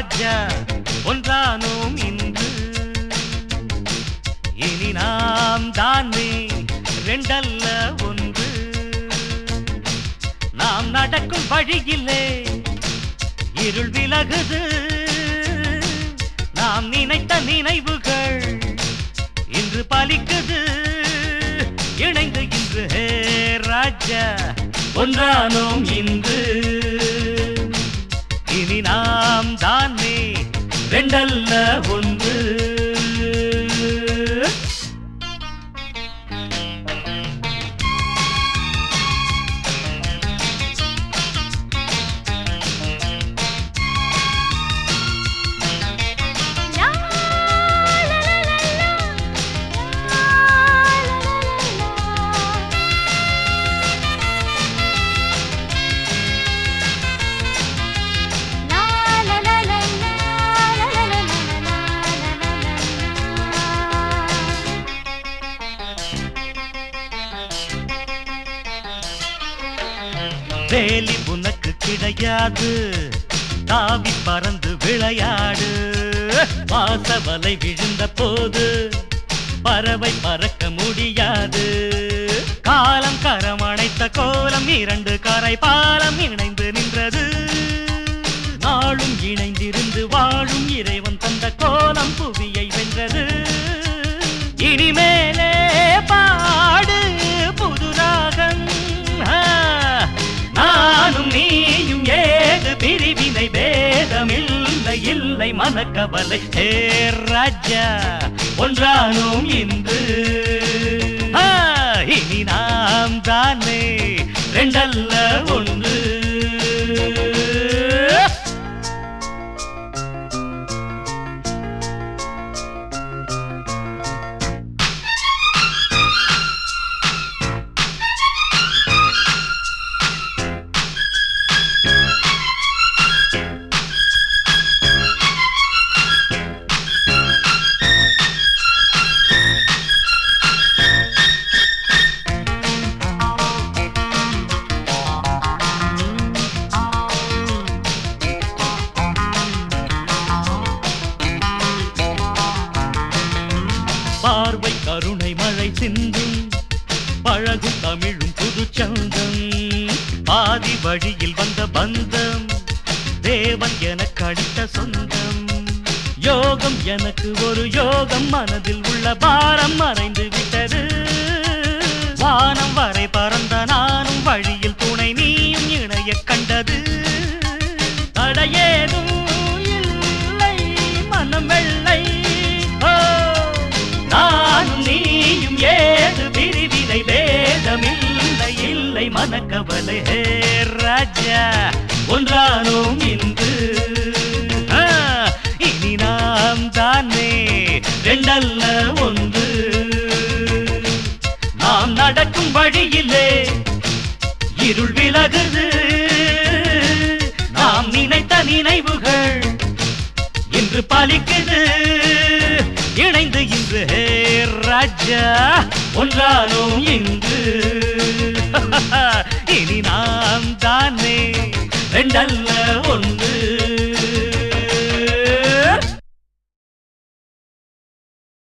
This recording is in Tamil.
ராஜா ஒன்றானோம் இன்று இனி நாம் தானே ரெண்டல்ல ஒன்று நாம் நடக்கும் வழியிலே இருள் விலகுது நாம் நினைத்த நினைவுகள் இன்று பலிக்குது இணைந்து இன்று ஹே ராஜா ஒன்றானோம் இன்று இனி நாம் தானே ரெண்டல்ல ஒன்று லா லா லா லா லா லா லா லா லா லா லா வேலி உனக்கு கிடையாது தாவி பறந்து விளையாடு வாசவலை விழுந்த போது பறவை பறக்க முடியாது காலம் கரம் அணைத்த கோலம் இரண்டு கரை பாலம் இணைந்து நின்றது நாளும் இணைந்திருந்து வாழும் இறைவன் தந்த கோலம் புவியை வென்றது இனிமேலே பாடு புதுராகம் ஆ, நானும் நீயும் ஏது பிரிவினை பேதமில்லை இல்லை மனக்கவலை ஹே ராஜா ஒன்றானோம் இன்று ஆ, இனி நாம் தானே ரெண்டல்ல ஒன்று பார்வை கருணை மழை சிந்தும் பழகும் தமிழும் புது சந்தம் பாதி வழியில் வந்த பந்தம் தேவன் எனக்கு அளித்த சொந்தம் யோகம் எனக்கு ஒரு யோகம் மனதில் உள்ள பாரம் மறைந்து விட்டது வானம் வரை பறந்த நானும் வழியில் துணை நீயும் இணைய கண்டது தடையேதும் இல்லை மனம் வெள்ளை ஓ, நானும் நீயும் ஏது பிரிவினை வேதமில்லை இல்லை மனக்கவலை ஹே ராஜா ஒன்றானோம் இன்று ஆ, இனி நாம் தானே ரெண்டல்ல ஒன்று நாம் நடக்கும் வழியிலே இருள் விலகுது நாம் நினைத்த நினைவுகள் இன்று பலிக்குது இணைந்து இன்று ஹே ராஜா ஒன்றானோம் இன்று இனி நாம் தானே ரெண்டல்ல ஒன்று